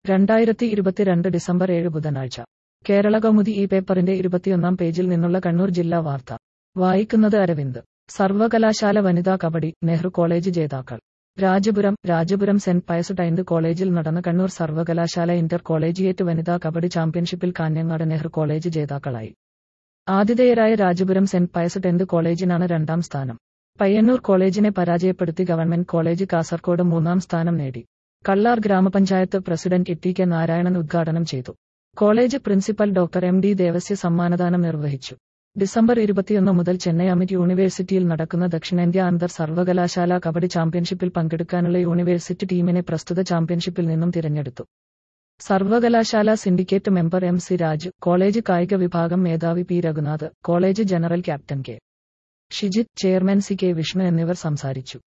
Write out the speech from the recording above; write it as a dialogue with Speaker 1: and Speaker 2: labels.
Speaker 1: രണ്ടായിരത്തി ഇരുപത്തിരണ്ട് ഡിസംബർ ഏഴ് ബുധനാഴ്ച കേരള കൗമുദി ഈ പേപ്പറിന്റെ ഇരുപത്തിയൊന്നാം പേജിൽ നിന്നുള്ള കണ്ണൂർ ജില്ലാ വാർത്ത വായിക്കുന്നത് അരവിന്ദ് സർവകലാശാല വനിതാ കബഡി നെഹ്റു കോളേജ് ജേതാക്കൾ Rajapuram Rajapuram saint Pius tenth കോളേജിൽ നടന്ന കണ്ണൂർ സർവകലാശാല ഇന്റർ കോളേജിയേറ്റ് വനിതാ കബഡി ചാമ്പ്യൻഷിപ്പിൽ കാഞ്ഞങ്ങാട് നെഹ്റു കോളേജ് ജേതാക്കളായി ആതിഥേയരായ രാജപുരം സെന്റ് പയസ് ടെൻത് കോളേജിനാണ് രണ്ടാം സ്ഥാനം പയ്യന്നൂർ കോളേജിനെ പരാജയപ്പെടുത്തി ഗവൺമെന്റ് കോളേജ് കാസർകോട് മൂന്നാം സ്ഥാനം നേടി കള്ളാർ ഗ്രാമപഞ്ചായത്ത് president E T K Narayanan ഉദ്ഘാടനം ചെയ്തു college principal doctor M D Devasya സമ്മാനദാനം നിർവഹിച്ചു ഡിസംബർ ഇരുപത്തിയൊന്ന് മുതൽ ചെന്നൈ അമിറ്റ് യൂണിവേഴ്സിറ്റിയിൽ നടക്കുന്ന ദക്ഷിണേന്ത്യ അന്തർ സർവകലാശാല കബഡി ചാമ്പ്യൻഷിപ്പിൽ പങ്കെടുക്കാനുള്ള യൂണിവേഴ്സിറ്റി ടീമിനെ പ്രസ്തുത ചാമ്പ്യൻഷിപ്പിൽ നിന്നും തിരഞ്ഞെടുത്തു സർവകലാശാല syndicate member M C Raj college കായിക വിഭാഗം മേധാവി P Raghunath college general captain K Shijith chairman C K Vishnu എന്നിവർ സംസാരിച്ചു